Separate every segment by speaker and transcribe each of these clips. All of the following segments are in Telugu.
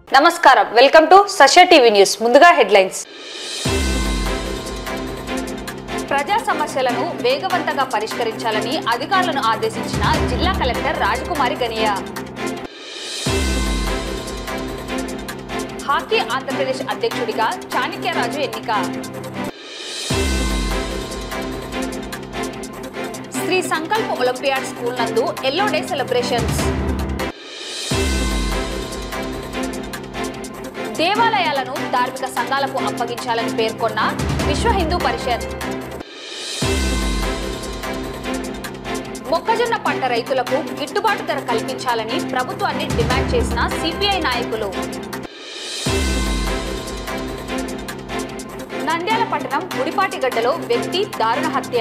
Speaker 1: నమస్కారం వెల్కమ్ టు సష టీవీ న్యూస్ ముందుగా హెడ్లైన్స్ ప్రజా సమస్యలను వేగవంతంగా పరిష్కరించాలని అధికారులను ఆదేశించిన జిల్లా కలెక్టర్ రాజకుమారి గనియా హాకీ ఆంధ్రప్రదేశ్ అధ్యక్షుడిగా చాణక్యరాజు ఎన్నిక శ్రీ సంకల్ప్ ఒలింపియాడ్ స్కూల్ నందు ఎల్లో డే సెలబ్రేషన్స్ దేవాలయాలను ధార్మిక సంఘాలకు అప్పగించాలని పేర్కొన్న విశ్వ హిందూ పరిషత్ మొక్కజొన్న పంట రైతులకు గిట్టుబాటు ధర కల్పించాలని ప్రభుత్వాన్ని డిమాండ్ చేసిన సిపిఐ నాయకులు నంద్యాల పట్టణం గుడిపాటిగడ్డలో వ్యక్తి దారుణ హత్య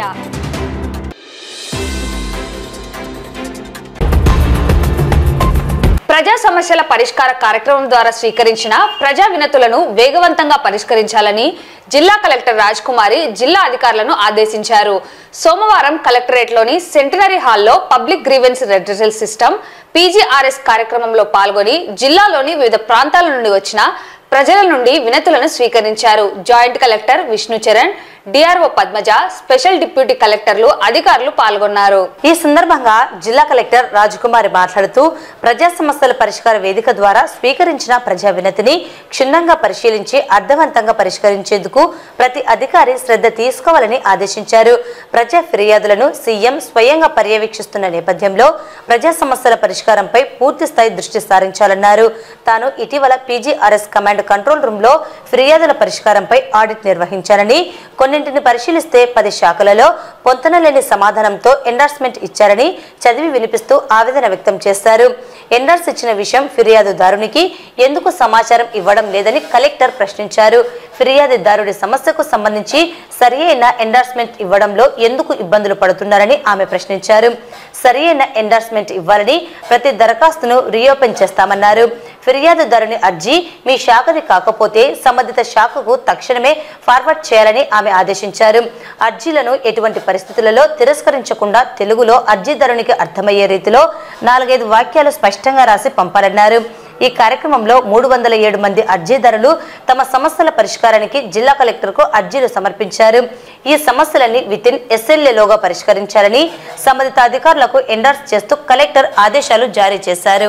Speaker 1: ప్రజా సమస్యల పరిష్కార కార్యక్రమం ద్వారా స్వీకరించిన ప్రజా వినతులను వేగవంతంగా పరిష్కరించాలని జిల్లా కలెక్టర్ రాజ్ కుమారి జిల్లా అధికారులను ఆదేశించారు సోమవారం కలెక్టరేట్లోని సెంటినరీ హాల్లో public grievance redressal system PGRS కార్యక్రమంలో పాల్గొని జిల్లాలోని వివిధ ప్రాంతాల నుండి వచ్చిన ప్రజల నుండి వినతులను స్వీకరించారు joint collector Vishnu Charan DRO Padmaja special deputy కలెక్టర్లు అధికారులు పాల్గొన్నారు
Speaker 2: ఈ సందర్భంగా జిల్లా కలెక్టర్ రాజకుమారి మాట్లాడుతూ ప్రజా సమస్యల పరిష్కార వేదిక ద్వారా స్వీకరించిన ప్రజా వినతిని క్షుణ్ణంగా పరిశీలించి అర్థవంతంగా పరిష్కరించేందుకు ప్రతి అధికారి శ్రద్ధ తీసుకోవాలని ఆదేశించారు ప్రజా ఫిర్యాదులను సీఎం స్వయంగా పర్యవేక్షిస్తున్న నేపథ్యంలో ప్రజా సమస్యల పరిష్కారంపై పూర్తి స్థాయి దృష్టి సారించాలన్నారు తాను ఇటీవల పీజీఆర్ఎస్ కమాండ్ కంట్రోల్ రూమ్ లో ఫిర్యాదుల పరిష్కారంపై ఆడిట్ నిర్వహించారని కొన్నింటిని పరిశీలిస్తే పది శాఖలలో పొంతనలేని సమాధానంతో ఎండార్స్మెంట్ ఇచ్చారని చదివి వినిపిస్తూ ఆవేదన వ్యక్తం చేశారు ఎండార్స్ ఇచ్చిన విషయం ఫిర్యాదుదారునికి ఎందుకు సమాచారం ఇవ్వడం లేదని కలెక్టర్ ప్రశ్నించారు ఫిర్యాదుదారుడి సమస్యకు సంబంధించి సరి అయిన ఎండార్స్మెంట్ ఇవ్వడంలో ఎందుకు ఇబ్బందులు పడుతున్నారని ఆమె ప్రశ్నించారు సరి అయిన ఎండార్స్మెంట్ ఇవ్వాలని ప్రతి దరఖాస్తును రీఓపెన్ చేస్తామన్నారు ఫిర్యాదుదారుని అర్జీ మీ శాఖది కాకపోతే సంబంధిత శాఖకు తక్షణమే ఫార్వర్డ్ చేయాలని ఆమె ఆదేశించారు అర్జీలను ఎటువంటి పరిస్థితులలో తిరస్కరించకుండా తెలుగులో అర్జీదారునికి అర్థమయ్యే రీతిలో నాలుగైదు వాక్యాలు స్పష్టంగా రాసి పంపాలన్నారు ఈ కార్యక్రమంలో మూడు వందల ఏడు మంది అర్జీదారులు తమ సమస్యల పరిష్కారానికి జిల్లా కలెక్టర్కు అర్జీలు సమర్పించారు ఈ సమస్యలన్నీ వితిన్ ఎస్ఎల్ఏలోగా పరిష్కరించాలని సంబంధిత అధికారులకు ఎండార్స్ చేస్తూ కలెక్టర్ ఆదేశాలు జారీ చేశారు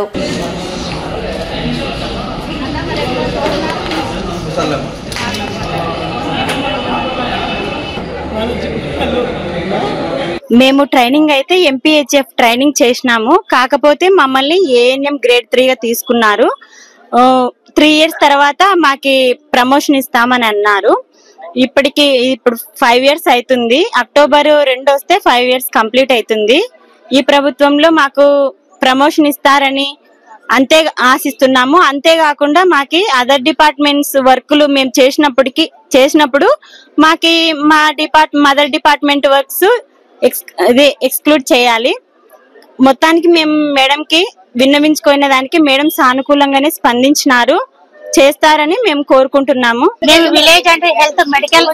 Speaker 3: మేము ట్రైనింగ్ అయితే ఎంపీహెచ్ఎఫ్ ట్రైనింగ్ చేసినాము కాకపోతే మమ్మల్ని ఏఎన్ఎం గ్రేడ్ త్రీగా తీసుకున్నారు త్రీ ఇయర్స్ తర్వాత మాకి ప్రమోషన్ ఇస్తామని అన్నారు ఇప్పటికి ఇప్పుడు ఫైవ్ ఇయర్స్ అవుతుంది అక్టోబర్ రెండు వస్తే ఫైవ్ ఇయర్స్ కంప్లీట్ అవుతుంది ఈ ప్రభుత్వంలో మాకు ప్రమోషన్ ఇస్తారని అంతే ఆశిస్తున్నాము అంతేకాకుండా మాకి అదర్ డిపార్ట్మెంట్స్ వర్కులు మేము చేసినప్పటికి చేసినప్పుడు మాకి మా depart mother department works ex ఇది ఎక్స్క్లూడ్ చేయాలి మొత్తానికి మేము మేడంకి విన్నవించుకునే దానికి మేడం సానుకూలంగానే స్పందించినారు చేస్తారని మేము కోరుకుంటున్నాము
Speaker 4: మేము village and health medical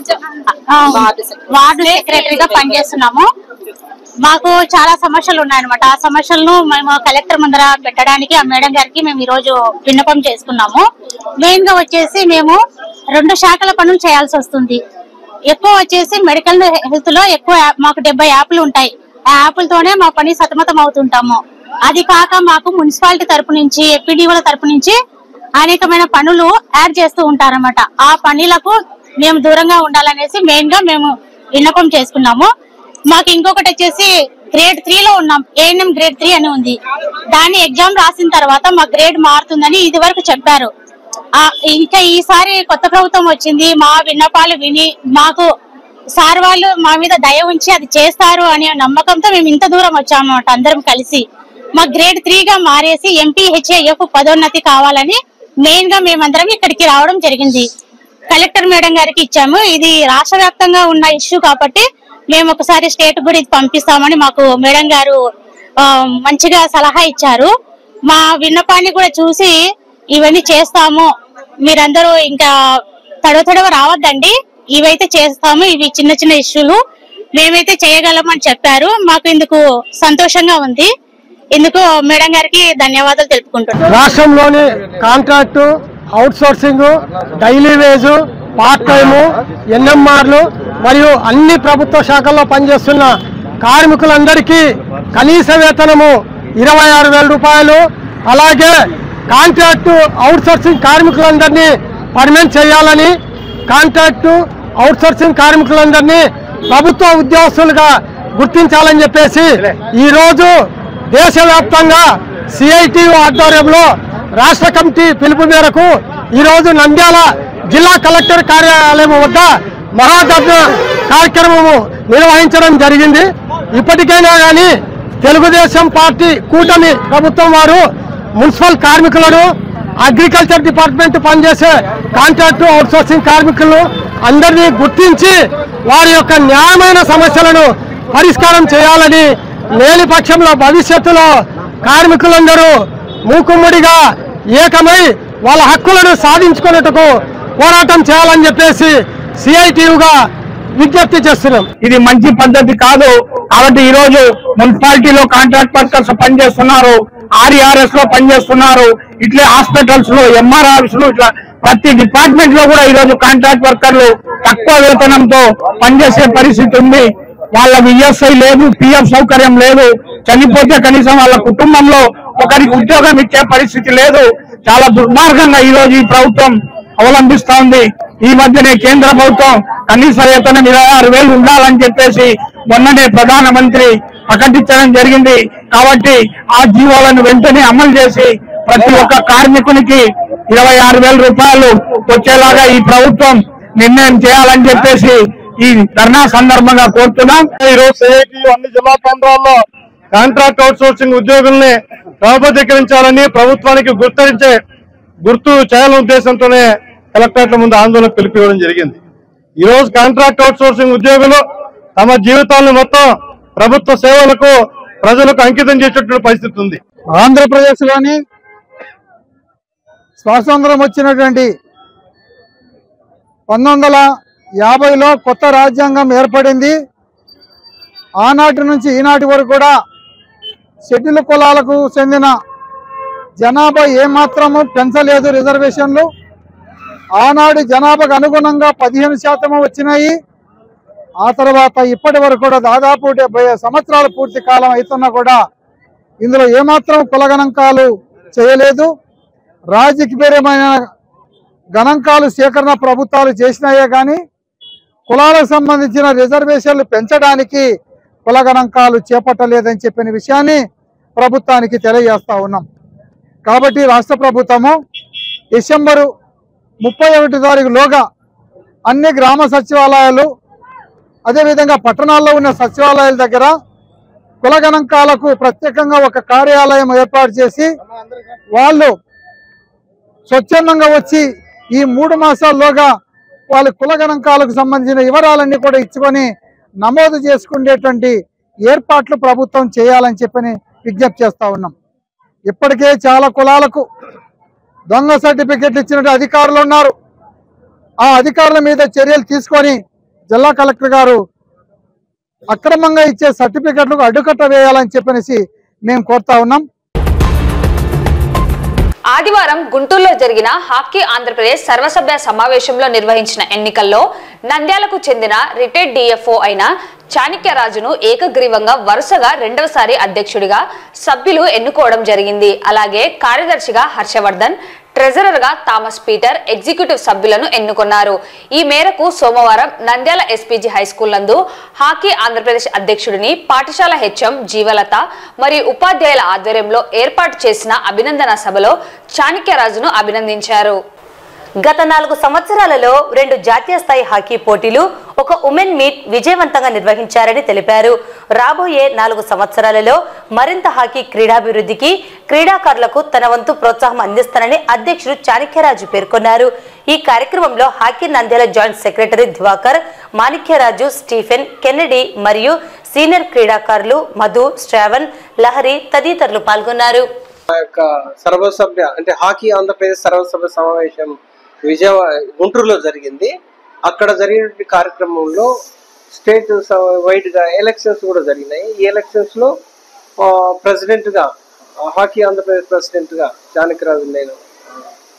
Speaker 4: ward సెక్రటరీగా పనిచేస్తున్నాము మాకు చాలా సమస్యలు ఉన్నాయన్నమాట ఆ సమస్యలను మేము కలెక్టర్ ముందర పెట్టడానికి ఆ మేడం గారికి మేము ఈ రోజు విన్నపం చేసుకున్నాము మెయిన్ గా వచ్చేసి మేము రెండు శాఖల పనులు చేయాల్సి వస్తుంది ఎక్కువ వచ్చేసి మెడికల్ హెల్త్ లో ఎక్కువ యాప్- మాకు డెబ్బై యాప్లు ఉంటాయి ఆ యాప్లతోనే మా పని సతమతం అవుతుంటాము అది కాక మాకు మున్సిపాలిటీ తరపు నుంచి ఎపిడిఓల తరపు నుంచి అనేకమైన పనులు యాడ్ చేస్తూ ఉంటారన్నమాట ఆ పనులకు మేము దూరంగా ఉండాలనేసి మెయిన్ గా మేము విన్నపం చేసుకున్నాము మాకు ఇంకొకటి వచ్చేసి గ్రేడ్ త్రీ లో ఉన్నాం ఏఎన్ఎం గ్రేడ్ త్రీ అని ఉంది దాన్ని ఎగ్జామ్ రాసిన తర్వాత మా గ్రేడ్ మారుతుందని ఇది వరకు చెప్పారు ఆ, ఇంకా ఈసారి కొత్త ప్రభుత్వం వచ్చింది మా విన్నపాలు విని మాకు సార్ వాళ్ళు మా మీద దయ ఉంచి అది చేస్తారు అనే నమ్మకంతో మేము ఇంత దూరం వచ్చామన్నమాట అందరం కలిసి మా గ్రేడ్ త్రీ గా మారేసి ఎంపీహెచ్ఏఎఫ్ పదోన్నతి కావాలని మెయిన్ గా మేమందరం ఇక్కడికి రావడం జరిగింది కలెక్టర్ మేడం గారికి ఇచ్చాము ఇది రాష్ట్ర వ్యాప్తంగా ఉన్న ఇష్యూ కాబట్టి మేము ఒకసారి స్టేట్ కూడా ఇది పంపిస్తామని మాకు మేడం గారు ఆ, మంచిగా సలహా ఇచ్చారు మా విన్నపాన్ని కూడా చూసి ఇవన్నీ చేస్తాము మీరందరూ ఇంకా తడవ తడవ రావద్దండి ఇవైతే చేస్తాము ఇవి చిన్న చిన్న ఇష్యూలు మేమైతే చేయగలమని చెప్పారు మాకు ఇందుకు సంతోషంగా ఉంది ఇందుకు మేడం గారికి ధన్యవాదాలు తెలుపుకుంటున్నాను
Speaker 5: రాష్ట్రంలోని contract outsourcing daily wage part time ఎన్ఎంఆర్లు మరియు అన్ని ప్రభుత్వ శాఖల్లో పనిచేస్తున్న కార్మికులందరికీ కనీస వేతనము ఇరవై ఆరు వేల రూపాయలు అలాగే కాంట్రాక్టు అవుట్ సోర్సింగ్ కార్మికులందరినీ పర్మనెంట్ చేయాలని కాంట్రాక్టు అవుట్ సోర్సింగ్ కార్మికులందరినీ ప్రభుత్వ ఉద్యోగస్తులుగా గుర్తించాలని చెప్పేసి ఈరోజు దేశవ్యాప్తంగా సిఐటి ఆధ్వర్యంలో రాష్ట్ర కమిటీ పిలుపు మేరకు ఈరోజు నంద్యాల జిల్లా కలెక్టర్ కార్యాలయం వద్ద మహాధర్ణ కార్యక్రమము నిర్వహించడం జరిగింది ఇప్పటికైనా కానీ తెలుగుదేశం పార్టీ కూటమి ప్రభుత్వం వారు మున్సిపల్ కార్మికులను అగ్రికల్చర్ డిపార్ట్మెంట్ పనిచేసే కాంట్రాక్టు అవుట్సోర్సింగ్ కార్మికులను అందరినీ గుర్తించి వారి యొక్క న్యాయమైన సమస్యలను పరిష్కారం చేయాలని లేని పక్షంలో భవిష్యత్తులో కార్మికులందరూ మూకుమ్మడిగా ఏకమై వాళ్ళ హక్కులను సాధించుకున్నట్టుకు పోరాటం చేయాలని చెప్పేసి సిఐటియుగా విజ్ఞప్తి చేస్తున్నాం
Speaker 6: ఇది మంచి పద్ధతి కాదు కాబట్టి ఈ రోజు మున్సిపాలిటీలో కాంట్రాక్ట్ వర్కర్స్ పనిచేస్తున్నారు ఆర్ఈఆర్ఎస్ లో పనిచేస్తున్నారు ఇట్లే హాస్పిటల్స్ లో ఎంఆర్ ఆఫీస్ లో ఇట్లా ప్రతి డిపార్ట్మెంట్ లో కూడా ఈ రోజు కాంట్రాక్ట్ వర్కర్లు తక్కువ వేతనంతో పనిచేసే పరిస్థితి ఉంది వాళ్ళకి ఈఎస్ఐ లేదు పిఎఫ్ సౌకర్యం లేదు చనిపోతే కనీసం వాళ్ళ కుటుంబంలో ఒకరికి ఉద్యోగం ఇచ్చే పరిస్థితి లేదు చాలా దుర్మార్గంగా ఈ రోజు ఈ ప్రభుత్వం అవలంబిస్తా ఉంది ఈ మధ్యనే కేంద్ర ప్రభుత్వం కనీస వేతనం ఇరవై ఆరు వేలు ఉండాలని చెప్పేసి మొన్ననే ప్రధానమంత్రి ప్రకటించడం జరిగింది కాబట్టి ఆ జీవోలను వెంటనే అమలు చేసి ప్రతి ఒక్క కార్మికునికి ఇరవై ఆరు వేల రూపాయలు వచ్చేలాగా ఈ ప్రభుత్వం నిర్ణయం చేయాలని చెప్పేసి ఈ ధర్నా సందర్భంగా కోరుతున్నాం
Speaker 5: ఈ రోజు సిఐటి అన్ని జిల్లా కేంద్రాల్లో కాంట్రాక్ట్ అవుట్ సోర్సింగ్ ఉద్యోగుల్ని క్రమబద్ధీకరించాలని ప్రభుత్వానికి గుర్తించే గుర్తు చేయాలనే ఉద్దేశంతోనే కలెక్టరేట్ల ముందు ఆందోళన పిలిపివ్వడం జరిగింది ఈ రోజు కాంట్రాక్ట్ అవుట్ సోర్సింగ్ ఉద్యోగులు తమ జీవితాలను మొత్తం ప్రభుత్వ సేవలకు ప్రజలకు అంకితం చేసేటువంటి పరిస్థితి ఉంది ఆంధ్రప్రదేశ్ లోని స్వాతంత్రం వచ్చినటువంటి పంతొమ్మిది వందల యాభైలో కొత్త రాజ్యాంగం ఏర్పడింది ఆనాటి నుంచి ఈనాటి వరకు కూడా షెడ్యూల్ కులాలకు చెందిన జనాభా ఏమాత్రము పెంచలేదు రిజర్వేషన్లు ఆనాడు జనాభాకు అనుగుణంగా పదిహేను శాతం వచ్చినాయి ఆ తర్వాత ఇప్పటి వరకు కూడా దాదాపు డెబ్బై సంవత్సరాల పూర్తి కాలం అవుతున్నా కూడా ఇందులో ఏమాత్రం కుల గణాంకాలు చేయలేదు రాజకీయపరమైన గణాంకాలు సేకరణ ప్రభుత్వాలు చేసినాయే కానీ కులాలకు సంబంధించిన రిజర్వేషన్లు పెంచడానికి కుల గణాంకాలు చేపట్టలేదని చెప్పిన విషయాన్ని ప్రభుత్వానికి తెలియజేస్తా ఉన్నాం కాబట్టి రాష్ట్ర ప్రభుత్వము డిసెంబరు ముప్పై ఒకటి తారీఖులోగా అన్ని గ్రామ సచివాలయాలు అదేవిధంగా పట్టణాల్లో ఉన్న సచివాలయాల దగ్గర కుల గణాంకాలకు ప్రత్యేకంగా ఒక కార్యాలయం ఏర్పాటు చేసి వాళ్ళు స్వచ్ఛందంగా వచ్చి ఈ మూడు మాసాల్లోగా వాళ్ళ కుల గణాంకాలకు సంబంధించిన వివరాలన్నీ కూడా ఇచ్చుకొని నమోదు చేసుకునేటువంటి ఏర్పాట్లు ప్రభుత్వం చేయాలని చెప్పని విజ్ఞప్తి చేస్తా ఉన్నాం ఇప్పటికే చాలా కులాలకు దొంగ సర్టిఫికెట్లు ఇచ్చినట్టు అధికారులు ఉన్నారు ఆ అధికారుల మీద చర్యలు తీసుకొని జిల్లా కలెక్టర్ గారు అక్రమంగా ఇచ్చే సర్టిఫికెట్లకు అడ్డుకట్ట వేయాలని చెప్పనేసి మేము కోరుతా ఉన్నాం
Speaker 1: ఆదివారం గుంటూరులో జరిగిన హాకీ ఆంధ్రప్రదేశ్ సర్వసభ్య సమావేశంలో నిర్వహించిన ఎన్నికల్లో నంద్యాలకు చెందిన రిటైర్డ్ డిఎఫ్ఓ అయిన చాణక్యరాజును ఏకగ్రీవంగా వరుసగా రెండవసారి అధ్యక్షుడిగా సభ్యులు ఎన్నుకోవడం జరిగింది అలాగే కార్యదర్శిగా హర్షవర్ధన్ ట్రెజరర్ గా థామస్ పీటర్ ఎగ్జిక్యూటివ్ సభ్యులను ఎన్నుకున్నారు ఈ మేరకు సోమవారం నంద్యాల ఎస్పీజీ హై స్కూల్ నందు హాకీ ఆంధ్రప్రదేశ్ అధ్యక్షుడిని పాఠశాల హెచ్ఎం జీవలత మరియు ఉపాధ్యాయుల ఆధ్వర్యంలో ఏర్పాటు చేసిన అభినందన సభలో చాణక్యరాజును అభినందించారు
Speaker 2: గత నాలుగు సంవత్సరాలలో రెండు జాతీయ స్థాయి హాకీ పోటీలు ఒక ఉమెన్ మీట్ విజయవంతంగా నిర్వహించారని తెలిపారు రాబోయే నాలుగు సంవత్సరాలలో మరింత హాకీ క్రీడాభివృద్ధికి క్రీడాకారులకు తన వంతు ప్రోత్సాహం అందిస్తానని అధ్యక్షుడు చాణక్యరాజు పేర్కొన్నారు ఈ కార్యక్రమంలో hockey Nandyal joint secretary Divakar Manikyaraju Stephen Kennedy మరియు సీనియర్ క్రీడాకారులు మధు శ్రావణ్ లహరి తదితరులు పాల్గొన్నారు
Speaker 7: మా యొక్క సర్వసభ్య అంటే హాకీ ఆంధ్రప్రదేశ్ సర్వసభ్య సమావేశం విజయవాడ గుంటూరులో జరిగింది అక్కడ జరిగిన కార్యక్రమంలో స్టేట్ వైడ్ గా ఎలక్షన్స్ కూడా జరిగినాయి ఈ ఎలక్షన్స్ లో ప్రెసిడెంట్ గా ఆ, హాకీ ఆంధ్రప్రదేశ్ ప్రెసిడెంట్ గా జానకిరాజు నేను ఆ,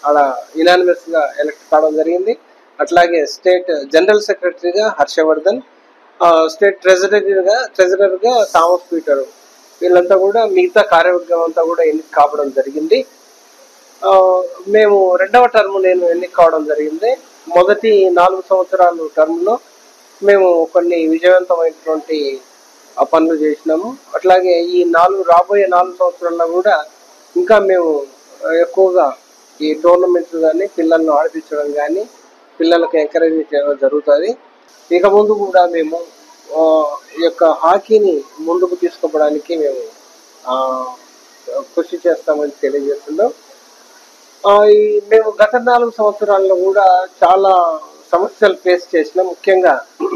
Speaker 7: ఆడ యునానిమస్ గా ఎలక్ట్ కావడం జరిగింది అట్లాగే స్టేట్ జనరల్ సెక్రటరీగా హర్షవర్ధన్ ఆ, స్టేట్ ట్రెజరరీగా ట్రెజరర్గా థామస్ పీటర్ వీళ్ళంతా కూడా మిగతా కార్యవర్గం అంతా కూడా ఎన్నిక కావడం జరిగింది ఆ, మేము రెండవ టర్మ్ నేను ఎన్నిక కావడం జరిగింది మొదటి నాలుగు సంవత్సరాలు టర్మ్లో మేము కొన్ని విజయవంతమైనటువంటి ఆ పనులు చేసినాము అట్లాగే ఈ నాలుగు రాబోయే నాలుగు సంవత్సరాల్లో కూడా ఇంకా మేము ఆ, ఎక్కువగా ఈ టోర్నమెంట్స్ కానీ పిల్లల్ని ఆడిపించడం కానీ పిల్లలకు ఎంకరేజ్ చేయడం జరుగుతుంది ఇక ముందు కూడా మేము ఆ, ఈ యొక్క హాకీని ముందుకు తీసుకుపోవడానికి మేము ఆ, కృషి చేస్తామని తెలియజేస్తున్నాం ఆ, ఈ మేము గత నాలుగు సంవత్సరాల్లో కూడా చాలా సమస్యలు ఫేస్ చేసినాం ముఖ్యంగా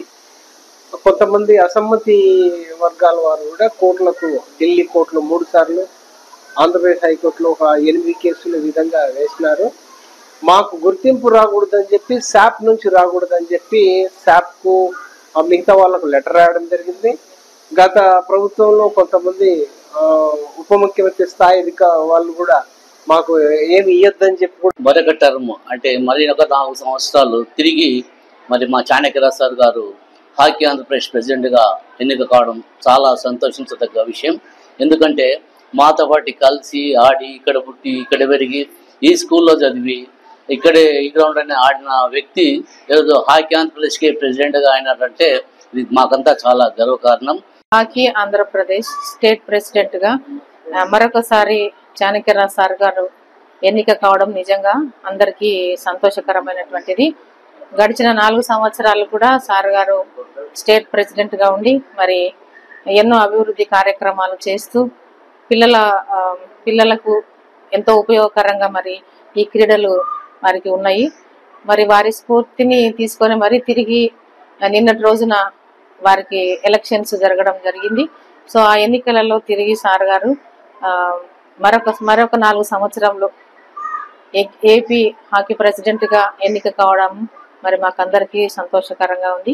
Speaker 7: కొంతమంది అసమ్మతి వర్గాల వారు కూడా కోర్టులకు ఢిల్లీ కోర్టులో మూడు సార్లు ఆంధ్రప్రదేశ్ హైకోర్టులో ఒక ఎనిమిది కేసులు ఈ విధంగా వేసినారు మాకు గుర్తింపు రాకూడదని చెప్పి శాప్ నుంచి రాకూడదని చెప్పి శాప్కు ఆ మిగతా వాళ్ళకు లెటర్ రాయడం జరిగింది గత ప్రభుత్వంలో కొంతమంది ఆ, ఉప ముఖ్యమంత్రి స్థాయి అధిక వాళ్ళు కూడా మాకు ఏమి ఇయ్యొద్దని చెప్పి కూడా
Speaker 8: మరొక టర్మ్ అంటే మళ్ళీ ఒక నాలుగు సంవత్సరాలు తిరిగి మరి మా చాణక్యరాజ్ సార్ గారు హాకీ ఆంధ్రప్రదేశ్ ప్రెసిడెంట్గా ఎన్నిక కావడం చాలా సంతోషించదగ్గ విషయం ఎందుకంటే మాతో పాటు కలిసి ఆడి ఇక్కడ పుట్టి ఇక్కడ పెరిగి ఈ స్కూల్లో చదివి ఇక్కడే ఈ గ్రౌండ్లోనే ఆడిన వ్యక్తి ఏదో హాకీ ఆంధ్రప్రదేశ్కి ప్రెసిడెంట్గా అయినారంటే ఇది మాకంతా చాలా గర్వకారణం
Speaker 9: హాకీ ఆంధ్రప్రదేశ్ స్టేట్ ప్రెసిడెంట్ గా ఆ, మరొకసారి చాణక్యరావు సార్ గారు ఎన్నిక కావడం నిజంగా అందరికీ సంతోషకరమైనటువంటిది గడిచిన నాలుగు సంవత్సరాలు కూడా సార్ గారు స్టేట్ ప్రెసిడెంట్ గా ఉండి మరి ఎన్నో అభివృద్ధి కార్యక్రమాలు చేస్తూ పిల్లల ఆ, పిల్లలకు ఎంతో ఉపయోగకరంగా మరి ఈ క్రీడలు వారికి ఉన్నాయి మరి వారి స్ఫూర్తిని తీసుకొని మరి తిరిగి ఆ, నిన్నటి రోజున వారికి ఎలక్షన్స్ జరగడం జరిగింది సో ఆ ఎన్నికలలో తిరిగి సార్ గారు ఆ, మరొక మరొక నాలుగు సంవత్సరంలో ఏ- ఏపీ హాకీ ప్రెసిడెంట్ గా ఎన్నిక కావడం మరి మాకందరికీ సంతోషకరంగా ఉంది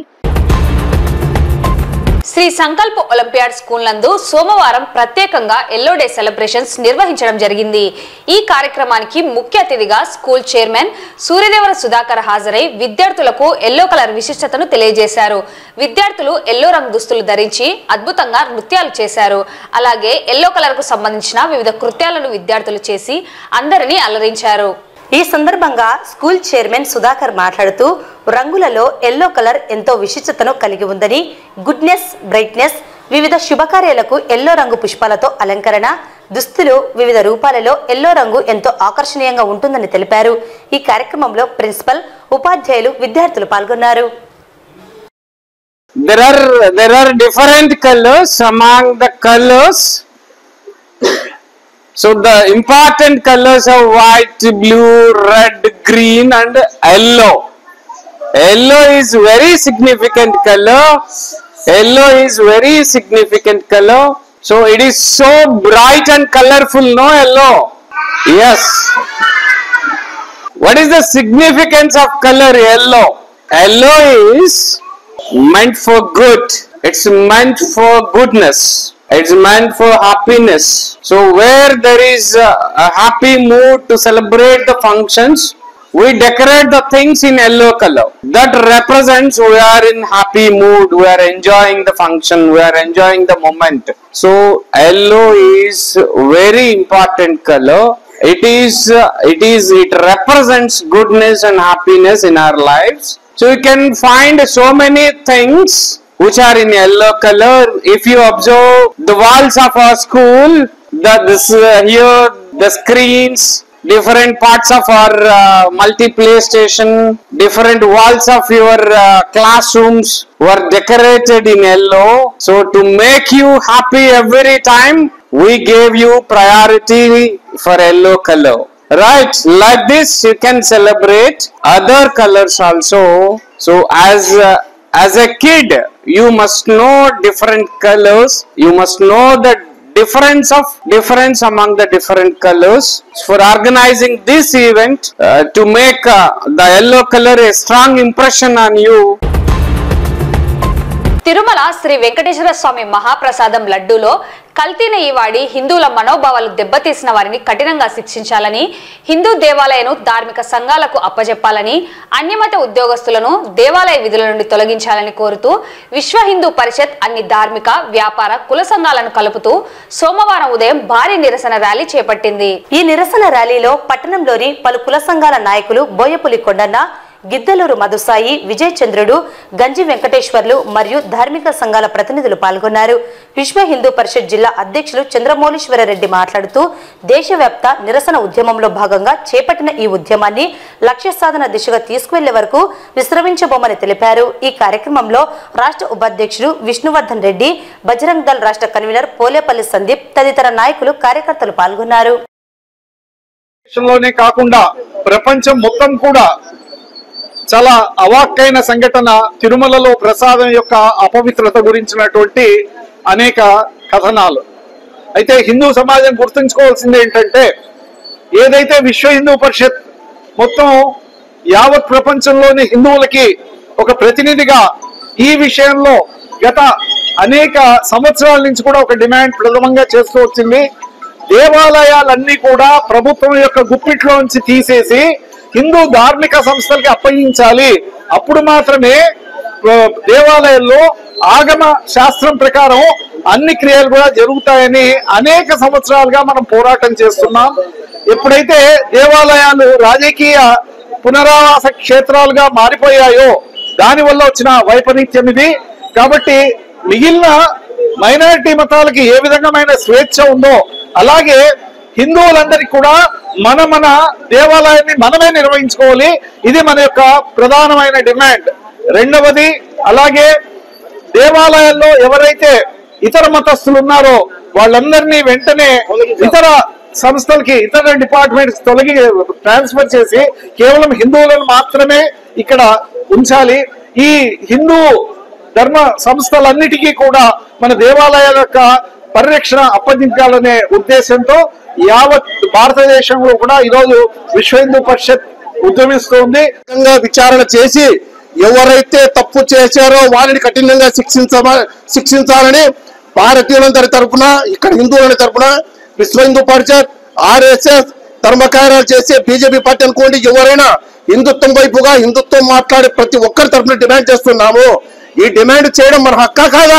Speaker 1: శ్రీ సంకల్ప్ ఒలింపియాడ్ స్కూల్ నందు సోమవారం ప్రత్యేకంగా ఎల్లో డే సెలబ్రేషన్స్ నిర్వహించడం జరిగింది ఈ కార్యక్రమానికి ముఖ్య అతిథిగా స్కూల్ చైర్మన్ సూర్యదేవర సుధాకర్ హాజరై విద్యార్థులకు ఎల్లో కలర్ విశిష్టతను తెలియజేశారు విద్యార్థులు ఎల్లో రంగు దుస్తులు ధరించి అద్భుతంగా నృత్యాలు చేశారు అలాగే ఎల్లో కలర్ కు సంబంధించిన వివిధ కృత్యాలను విద్యార్థులు చేసి అందరినీ అలరించారు
Speaker 2: ఈ సందర్భంగా స్కూల్ చైర్మన్ సుధాకర్ మాట్లాడుతూ రంగులలో ఎల్లో కలర్ ఎంతో విశిష్టతను కలిగి ఉందని గుడ్నెస్ బ్రైట్నెస్ వివిధ శుభకార్యాలకు ఎల్లో రంగు పుష్పాలతో అలంకరణ దుస్తులు వివిధ రూపాలలో ఎల్లో రంగు ఎంతో ఆకర్షణీయంగా ఉంటుందని తెలిపారు ఈ కార్యక్రమంలో ప్రిన్సిపల్ ఉపాధ్యాయులు విద్యార్థులు పాల్గొన్నారు
Speaker 10: there are there are different colors among the colors so the important colors are white blue red green and yellow yellow is very significant color yellow is very significant color so it is so bright and colorful no yellow yes what is the significance of color yellow yellow is meant for good. It's meant for goodness. It's meant for happiness. So where there is a, a happy mood to celebrate the functions, we decorate the things in yellow color. That represents we are in happy mood, we are enjoying the function, we are enjoying the moment. So yellow is very important color. It is, uh, it is, it represents goodness and happiness in our lives. So you can find so many things which are in yellow color. If you observe the walls of our school, the this uh, here the screens, different parts of our uh, multi-play station, different walls of your uh, classrooms were decorated in yellow. So to make you happy every time, we gave you priority for yellow color. Right, like this you can celebrate other colors also. So as uh, as a kid, you must know different colors. You must know the difference of difference among the different colors. For organizing this event uh, to make uh, the yellow color a strong impression on you.
Speaker 1: Tirumala Shri Venkateswara స్వామి మహాప్రసాదం లడ్డూలో కల్తీ నెయ్యి వాడి హిందువుల మనోభావాలు దెబ్బతీసిన వారిని కఠినంగా శిక్షించాలని హిందూ దేవాలయను ధార్మిక సంఘాలకు అప్పజెప్పాలని అన్యమత ఉద్యోగస్తులను దేవాలయ విధుల నుండి తొలగించాలని కోరుతూ విశ్వ హిందూ పరిషత్ అన్ని ధార్మిక వ్యాపార కుల సంఘాలను కలుపుతూ సోమవారం ఉదయం భారీ నిరసన ర్యాలీ చేపట్టింది
Speaker 2: ఈ నిరసన ర్యాలీలో పట్టణంలోని పలు కుల సంఘాల నాయకులు బోయపులి కొండన్న గిద్దలూరు మధుసాయి విజయ్ చంద్రుడు గంజి వెంకటేశ్వర్లు మరియు ధార్మిక సంఘాల ప్రతినిధులు పాల్గొన్నారు విశ్వ హిందూ పరిషత్ జిల్లా అధ్యక్షులు చంద్రమౌళీశ్వరరెడ్డి మాట్లాడుతూ దేశవ్యాప్త నిరసన ఉద్యమంలో భాగంగా చేపట్టిన ఈ ఉద్యమాన్ని లక్ష్య సాధన దిశగా తీసుకువెళ్లే వరకు విశ్రమించబోమని తెలిపారు ఈ కార్యక్రమంలో రాష్ట్ర ఉపాధ్యక్షుడు విష్ణువర్ధన్ రెడ్డి బజరంగ్ దళ్ రాష్ట్ర కన్వీనర్ పోలేపల్లి సందీప్ తదితర నాయకులు కార్యకర్తలు పాల్గొన్నారు
Speaker 11: దేశంలోనే కాకుండా ప్రపంచం మొత్తం కూడా చాలా అవాక్కైన సంఘటన తిరుమలలో ప్రసాదం యొక్క అపవిత్రత గురించినటువంటి అనేక కథనాలు అయితే హిందూ సమాజం గుర్తుంచుకోవాల్సింది ఏంటంటే ఏదైతే విశ్వ హిందూ పరిషత్ మొత్తం యావత్ ప్రపంచంలోని హిందువులకి ఒక ప్రతినిధిగా ఈ విషయంలో గత అనేక సంవత్సరాల నుంచి కూడా ఒక డిమాండ్ ప్రథమంగా చేస్తూ వచ్చింది దేవాలయాలన్నీ కూడా ప్రభుత్వం యొక్క గుప్పిట్లోంచి తీసేసి హిందూ ధార్మిక సంస్థలకి అప్పగించాలి అప్పుడు మాత్రమే ఆ, దేవాలయాల్లో ఆగమ శాస్త్రం ప్రకారం అన్ని క్రియలు కూడా జరుగుతాయని అనేక సంవత్సరాలుగా మనం పోరాటం చేస్తున్నాం ఎప్పుడైతే దేవాలయాలు రాజకీయ పునరావాస క్షేత్రాలుగా మారిపోయాయో దానివల్ల వచ్చిన వైపరీత్యం ఇది కాబట్టి మిగిలిన మైనారిటీ మతాలకి ఏ విధమైన స్వేచ్ఛ ఉందో అలాగే హిందువులందరికీ కూడా మన మన దేవాలయాన్ని మనమే నిర్వహించుకోవాలి ఇది మన యొక్క ప్రధానమైన డిమాండ్ రెండవది అలాగే దేవాలయాల్లో ఎవరైతే ఇతర మతస్థులు ఉన్నారో వాళ్ళందరినీ వెంటనే ఇతర సంస్థలకి ఇతర డిపార్ట్మెంట్స్ తొలగి ట్రాన్స్ఫర్ చేసి కేవలం హిందువులను మాత్రమే ఇక్కడ ఉంచాలి ఈ హిందూ ధర్మ సంస్థలన్నిటికీ కూడా మన దేవాలయాల యొక్క పరిరక్షణ అప్పగించాలనే ఉద్దేశంతో యావత్ భారతదేశంలో కూడా ఈరోజు విశ్వ హిందూ పరిషత్ ఉద్యమిస్తోంది
Speaker 12: కఠినంగా విచారణ చేసి ఎవరైతే తప్పు చేశారో వారిని కఠినంగా శిక్షించమ శిక్షించాలని భారతీయులందరి తరపున ఇక్కడ హిందువుల తరపున విశ్వ హిందూ పరిషత్ ఆర్ఎస్ఎస్ ధర్మకార్యాలు చేసే బీజేపీ పార్టీ అనుకోండి ఎవరైనా హిందుత్వం వైపుగా హిందుత్వం మాట్లాడే ప్రతి ఒక్కరి తరపున డిమాండ్ చేస్తున్నాము ఈ డిమాండ్ చేయడం మన హక్కా కాదా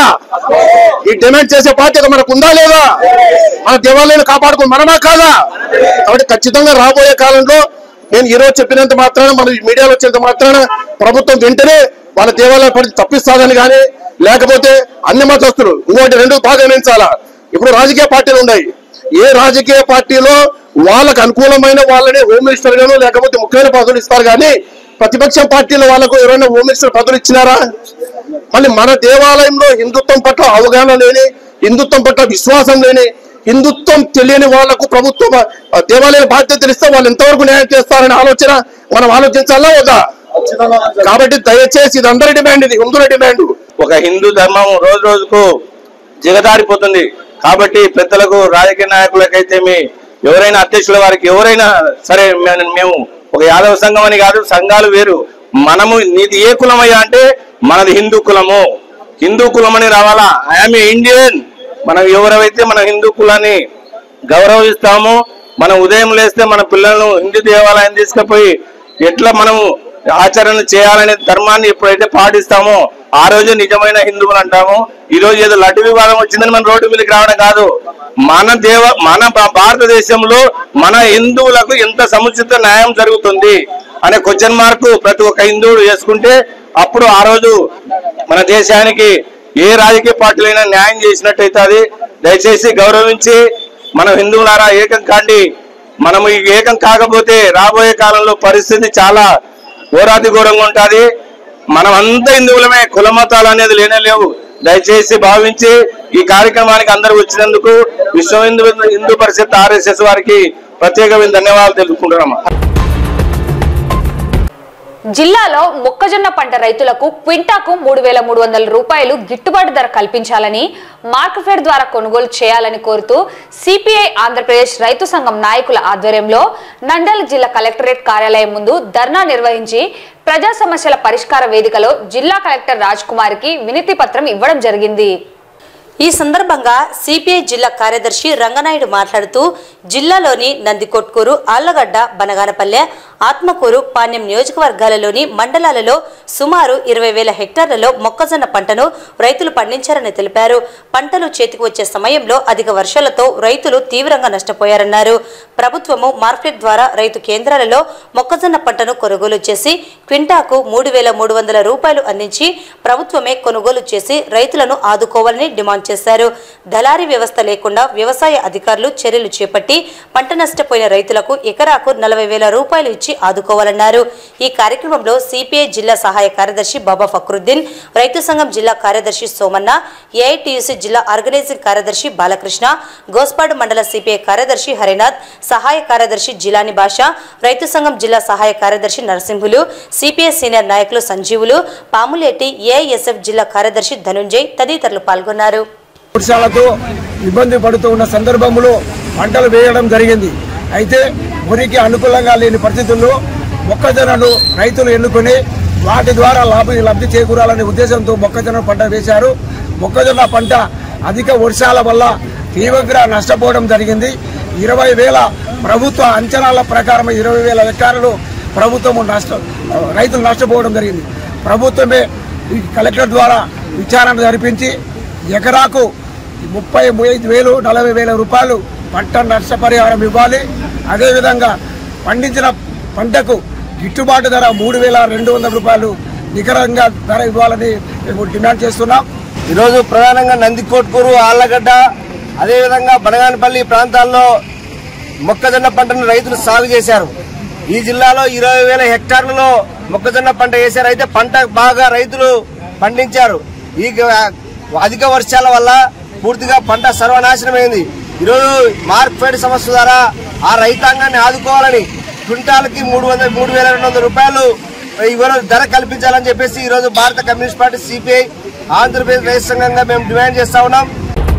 Speaker 12: ఈ డిమాండ్ చేసే బాధ్యత మనకు ఉందా లేదా మన దేవాలయాన్ని కాపాడుకో మనమా కాదా కాబట్టి ఖచ్చితంగా రాబోయే కాలంలో నేను ఈ రోజు చెప్పినంత మాత్రాన మన మీడియాలో వచ్చినంత మాత్రాన ప్రభుత్వం వెంటనే వాళ్ళ దేవాలయ పరిస్థితి తప్పిస్తాదని కానీ లేకపోతే అన్ని మతస్థులు ఇంకోటి రెండు బాగా గమనించాలా ఇప్పుడు రాజకీయ పార్టీలు ఉన్నాయి ఏ రాజకీయ పార్టీలో వాళ్ళకు అనుకూలమైన వాళ్ళని హోమ్ మినిస్టర్ గాను లేకపోతే ముఖ్యమైన పదవులు ఇస్తారు కానీ ప్రతిపక్ష పార్టీల వాళ్ళకు ఎవరైనా హోమ్ మినిస్టర్ పదవులు ఇచ్చినారా మళ్ళీ మన దేవాలయంలో హిందుత్వం పట్ల అవగాహన లేని హిందుత్వం పట్ల విశ్వాసం లేని హిందుత్వం తెలియని వాళ్లకు ప్రభుత్వం ఆ, దేవాలయ బాధ్యతలు ఇస్తే వాళ్ళు ఎంతవరకు న్యాయం చేస్తారనే ఆలోచన మనం ఆలోచించాలా వద్దా కాబట్టి దయచేసి ఇది అందరి డిమాండ్ ఇది హిందువుల డిమాండ్
Speaker 13: ఒక హిందూ ధర్మం రోజు రోజుకు జిగదారిపోతుంది కాబట్టి పెద్దలకు రాజకీయ నాయకులకైతే మీ ఎవరైనా అధ్యక్షుల వారికి ఎవరైనా సరే మే- మేము ఒక యాదవ సంఘం అని కాదు సంఘాలు వేరు మనము నీది ఏ కులమయ్యా అంటే మనది హిందూ కులము హిందూ కులం అని రావాలా ఐఎమ్ ఇండియన్ మనం ఎవరైతే మన హిందూ కులాన్ని గౌరవిస్తామో మనం ఉదయం లేస్తే మన పిల్లలను హిందూ దేవాలయం తీసుకుపోయి ఎట్లా మనము ఆచరణ చేయాలనే ధర్మాన్ని ఎప్పుడైతే పాటిస్తామో ఆ రోజు నిజమైన హిందువులు అంటాము ఈ రోజు ఏదో లడ్డు వివాదం వచ్చిందని మన రోడ్డు మీదకి రావడం కాదు మన దేవ మన భా- భారతదేశంలో మన హిందువులకు ఎంత సముచిత న్యాయం జరుగుతుంది అనే క్వశ్చన్ మార్క్ ప్రతి ఒక్క హిందువుడు చేసుకుంటే అప్పుడు ఆ రోజు మన దేశానికి ఏ రాజకీయ పార్టీలైనా న్యాయం చేసినట్టయితే అది దయచేసి గౌరవించి మనం హిందువులారా ఏకం కాండి మనము ఈ ఏకం కాకపోతే రాబోయే కాలంలో పరిస్థితి చాలా ఘోరాతి ఘోరంగా ఉంటుంది మనం అంతా హిందువులమే కుల మతాలు అనేది లేనే లేవు దయచేసి భావించి ఈ కార్యక్రమానికి అందరూ వచ్చినందుకు విశ్వ హిందూ హిందూ పరిషత్ ఆర్ఎస్ఎస్ వారికి ప్రత్యేకమైన ధన్యవాదాలు తెలుపుకుంటున్నాము
Speaker 1: జిల్లాలో మొక్కజొన్న పంట రైతులకు క్వింటాకు మూడు వేల మూడు వందల రూపాయలు గిట్టుబాటు ధర కల్పించాలని మార్కెఫెడ్ ద్వారా కొనుగోలు చేయాలని కోరుతూ సిపిఐ ఆంధ్రప్రదేశ్ రైతు సంఘం నాయకుల ఆధ్వర్యంలో నంద్యాల జిల్లా కలెక్టరేట్ కార్యాలయం ముందు ధర్నా నిర్వహించి ప్రజా సమస్యల పరిష్కార వేదికలో జిల్లా కలెక్టర్ రాజ్ కుమార్కి వినతి పత్రం ఇవ్వడం జరిగింది
Speaker 2: ఈ సందర్భంగా సిపిఐ జిల్లా కార్యదర్శి రంగనాయుడు మాట్లాడుతూ జిల్లాలోని నందికొట్కూరు ఆళ్లగడ్డ బనగానపల్లె ఆత్మకూరు పాణ్యం నియోజకవర్గాలలోని మండలాలలో సుమారు ఇరవై వేల హెక్టార్లలో మొక్కజొన్న పంటను రైతులు పండించారని తెలిపారు పంటలు చేతికి వచ్చే సమయంలో అధిక వర్షాలతో రైతులు తీవ్రంగా నష్టపోయారన్నారు ప్రభుత్వము మార్కెట్ ద్వారా రైతు కేంద్రాలలో మొక్కజొన్న పంటను కొనుగోలు చేసి క్వింటాకు మూడు వేల మూడు వందల రూపాయలు అందించి ప్రభుత్వమే కొనుగోలు చేసి రైతులను ఆదుకోవాలని డిమాండ్ చేశారు దళారీ వ్యవస్థ లేకుండా వ్యవసాయ అధికారులు చర్యలు చేపట్టి పంట నష్టపోయిన రైతులకు ఎకరాకు నలభై వేల రూపాయలు ఇచ్చి ఆదుకోవాలన్నారు ఈ కార్యక్రమంలో సిపిఐ జిల్లా సహాయ కార్యదర్శి బాబా ఫక్రుద్దీన్ రైతు సంఘం జిల్లా కార్యదర్శి సోమన్న ఏఐటియుసి జిల్లా ఆర్గనైజింగ్ కార్యదర్శి బాలకృష్ణ గోస్పాడు మండల సిపిఐ కార్యదర్శి హరినాథ్ సహాయ కార్యదర్శి జిలాని భాష రైతు సంఘం జిల్లా సహాయ కార్యదర్శి నరసింహులు సిపిఐ సీనియర్ నాయకులు సంజీవులు పాములేటి ఏఐఎస్ఎఫ్ జిల్లా కార్యదర్శి ధనుంజయ్ తదితరులు పాల్గొన్నారు
Speaker 14: వర్షాలతో ఇబ్బంది పడుతూ ఉన్న సందర్భంలో పంటలు వేయడం జరిగింది అయితే వరికి అనుకూలంగా లేని పరిస్థితుల్లో మొక్కజొన్నను రైతులు ఎన్నుకొని వాటి ద్వారా లాభ లబ్ధి చేకూరాలనే ఉద్దేశంతో మొక్కజొన్న పంట వేశారు మొక్కజొన్న పంట అధిక వర్షాల వల్ల తీవ్రంగా నష్టపోవడం జరిగింది ఇరవై వేల ప్రభుత్వ అంచనాల ప్రకారం ఇరవై వేల హెక్టార్లు ప్రభుత్వము నష్ట రైతులు నష్టపోవడం జరిగింది ప్రభుత్వమే ఈ కలెక్టర్ ద్వారా విచారణ జరిపించి ఎకరాకు ముప్పై ఐదు వేలు నలభై వేల రూపాయలు పంట నష్టపరిహారం ఇవ్వాలి అదేవిధంగా పండించిన పంటకు గిట్టుబాటు ధర మూడు వేల రెండు వందల రూపాయలు నికరంగా ధర ఇవ్వాలని మేము డిమాండ్ చేస్తున్నాం
Speaker 15: ఈరోజు ప్రధానంగా నందికోట్కూరు ఆళ్లగడ్డ అదేవిధంగా బనగానపల్లి ప్రాంతాల్లో మొక్కజొన్న పంటను రైతులు సాగు చేశారు ఈ జిల్లాలో ఇరవై వేల హెక్టార్లలో మొక్కజొన్న పంట వేశారు అయితే పంట బాగా రైతులు పండించారు ఈ గ- అధిక వర్షాల వల్ల పూర్తిగా పంట సర్వనాశనమైంది ఈరోజు మార్క్ఫెడ్ సంస్థ ద్వారా ఆ రైతాంగాన్ని ఆదుకోవాలని క్వింటాల్కి మూడు వందల మూడు వేల రెండు వందల రూపాయలు ఈరోజు ధర కల్పించాలని చెప్పేసి ఈరోజు భారత కమ్యూనిస్ట్ పార్టీ సిపిఐ ఆంధ్రప్రదేశ్ రైతు సంఘంగా మేము డిమాండ్ చేస్తా ఉన్నాం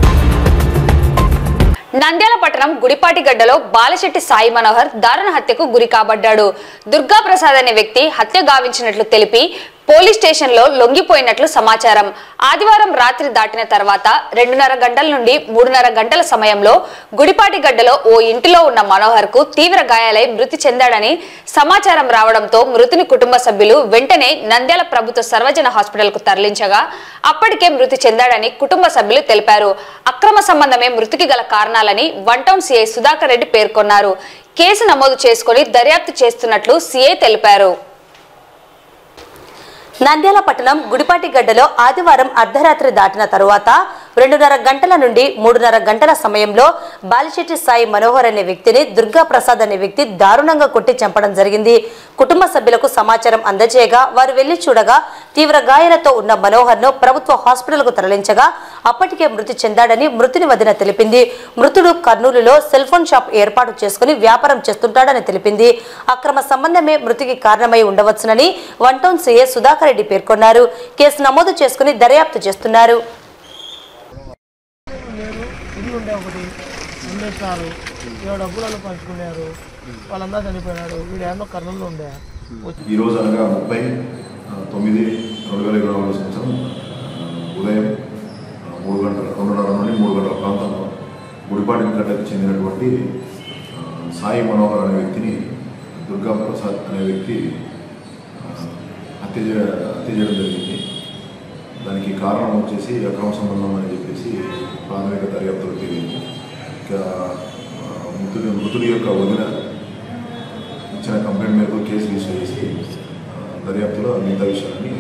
Speaker 1: నంద్యాల పట్టణం గుడిపాటి గడ్డలో బాలశెట్టి సాయి మనోహర్ దారుణ హత్యకు గురి కాబడ్డాడు దుర్గా ప్రసాద్ అనే వ్యక్తి హత్య గావించినట్లు తెలిపి పోలీస్ స్టేషన్లో లొంగిపోయినట్లు సమాచారం ఆదివారం రాత్రి దాటిన తర్వాత రెండున్నర గంటల నుండి మూడున్నర గంటల సమయంలో గుడిపాటి గడ్డలో ఓ ఇంటిలో ఉన్న మనోహర్ కు తీవ్ర గాయాలై మృతి చెందాడని సమాచారం రావడంతో మృతుని కుటుంబ సభ్యులు వెంటనే నంద్యాల ప్రభుత్వ సర్వజన హాస్పిటల్ కు తరలించగా అప్పటికే మృతి చెందాడని కుటుంబ సభ్యులు తెలిపారు అక్రమ సంబంధమే మృతికి గల కారణాలని one town CI Sudhakar Reddy పేర్కొన్నారు కేసు నమోదు చేసుకుని దర్యాప్తు చేస్తున్నట్లు సిఐ తెలిపారు
Speaker 2: నంద్యాల పట్టణం గుడిపాటి గడ్డలో ఆదివారం అర్ధరాత్రి దాటిన తరువాత రెండున్నర గంటల నుండి మూడున్నర గంటల సమయంలో బాలిశెట్టి సాయి మనోహర్ అనే వ్యక్తిని దుర్గా ప్రసాద్ అనే వ్యక్తి దారుణంగా కొట్టి చంపడం జరిగింది కుటుంబ సభ్యులకు సమాచారం అందజేయగా వారు వెళ్లి చూడగా తీవ్ర గాయాలతో ఉన్న మనోహర్ ను ప్రభుత్వ హాస్పిటల్కు తరలించగా అప్పటికే మృతి చెందాడని మృతుని వదిన తెలిపింది మృతుడు కర్నూలులో సెల్ ఫోన్ షాప్ ఏర్పాటు చేసుకుని వ్యాపారం చేస్తుంటాడని తెలిపింది అక్రమ సంబంధమే మృతికి కారణమై ఉండవచ్చునని one town CA Sudhakar Reddy పేర్కొన్నారు కేసు నమోదు చేసుకుని దర్యాప్తు చేస్తున్నారు
Speaker 16: ఇల్లు ఉండే ఒకటి అమ్మేసినారు ఏడు డబ్బులను పంచుకున్నారు వాళ్ళందరూ చనిపోయినాడు వీడు ఏమో కర్నూలులో ఉండే
Speaker 17: ఈ రోజు అనగా ముప్పై ఆ, తొమ్మిది రెండు వేల ఇరవై నాలుగు సంవత్సరం ఆ, ఉదయం ఆ, మూడు గంటల రెండున్నర నుండి మూడు గంటల ప్రాంతంలో గుడిపాటి గడ్డకు చెందినటువంటి ఆ, సాయి మనోహర్ అనే వ్యక్తిని దుర్గా ప్రసాద్ అనే వ్యక్తి ఆ, హత్య చే హత్య చేయడం జరిగింది దానికి కారణం వచ్చేసి అక్రమ సంబంధం అని చెప్పేసి ప్రాథమిక దర్యాప్తులో తేలింది ఇక ఆ, మృతుడి మృతుడి యొక్క వదిన ఇచ్చిన కంప్లైంట్ మేరకు కేసు రిజిస్టర్ చేసి ఆ, దర్యాప్తులో మిగతా విషయాన్ని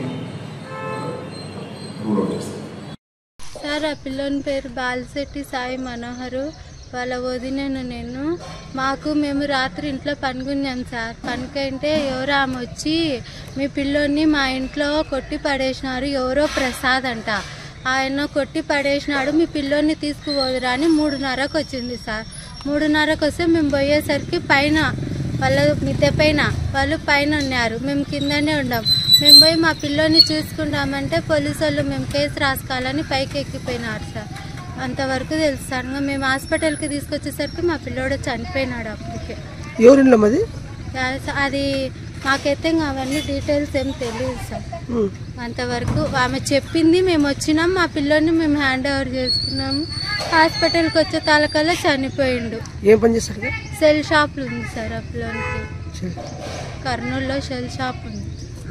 Speaker 17: రూల్ అవుట్ చేస్తాం
Speaker 18: సార్ ఆ పిల్లోని పేరు బాలిశెట్టి సాయి మనోహరు వాళ్ళ వదినను నేను మాకు మేము రాత్రి ఇంట్లో పనుకున్నాం సార్ పనుకుంటే ఎవరో ఆమె వచ్చి మీ పిల్లోని మా ఇంట్లో కొట్టి పడేసినారు ఎవరో ప్రసాద్ అంట ఆయన కొట్టి పడేసినాడు మీ పిల్లోని తీసుకుపోదురా అని మూడున్నరకు వచ్చింది సార్ మూడున్నరకు వస్తే మేము పోయేసరికి పైన వాళ్ళ మిద్దె పైన వాళ్ళు పైన ఉన్నారు మేము కిందనే ఉన్నాం మేము పోయి మా పిల్లోని చూసుకుంటామంటే పోలీసు వాళ్ళు మేము కేసు రాసుకోవాలని పైకి ఎక్కిపోయినారు సార్ అంతవరకు తెలుసు సార్ ఇంకా మేము హాస్పిటల్కి తీసుకొచ్చేసరికి మా పిల్లోడు చనిపోయినాడు అప్పటికే
Speaker 16: ఎవరిలో మాది
Speaker 18: అది మాకైతే ఇంకా అవన్నీ డీటెయిల్స్ ఏం తెలియదు సార్ అంతవరకు ఆమె చెప్పింది మేము వచ్చినాం మా పిల్లోని మేము హ్యాండ్ ఓవర్ చేసుకున్నాము హాస్పిటల్కి వచ్చే తాలకల్లా చనిపోయిండు
Speaker 19: ఏం పని చేస్తారు ఇక?
Speaker 18: సెల్ షాప్లు ఉంది సార్ ఆ పిల్లోనికి కర్నూలులో సెల్ షాప్ ఉంది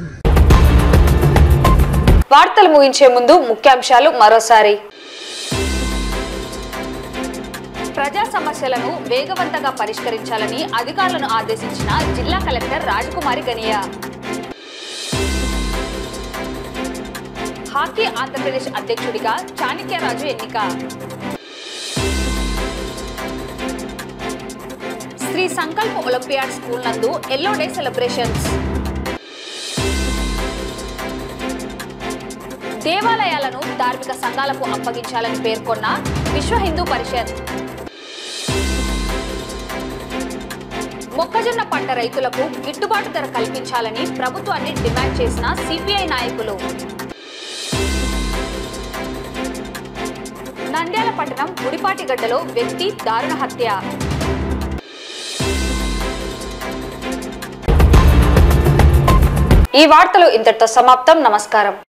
Speaker 1: వార్తలు ముగించే ముందు ముఖ్యాంశాలు మరోసారి ప్రజా సమస్యలను వేగవంతంగా పరిష్కరించాలని అధికారులను ఆదేశించిన జిల్లా కలెక్టర్ రాజకుమారి గనియా హాకీ ఆంధ్రప్రదేశ్ అధ్యక్షుడిగా చాణక్యరాజు ఎన్నిక శ్రీ సంకల్ప ఒలింపియాడ్ స్కూల్ నందు ఎల్లో డే సెలబ్రేషన్స్ దేవాలయాలను ధార్మిక సంఘాలకు అప్పగించాలని పేర్కొన్న విశ్వ హిందూ పరిషత్ మొక్కజొన్న పంట రైతులకు గిట్టుబాటు ధర కల్పించాలని ప్రభుత్వాన్ని డిమాండ్ చేసిన సిపిఐ నాయకులు నంద్యాల పట్టణం గుడిపాటిగడ్డలో వ్యక్తి దారుణ హత్య ఈ వార్తలు ఇంతటితో సమాప్తం నమస్కారం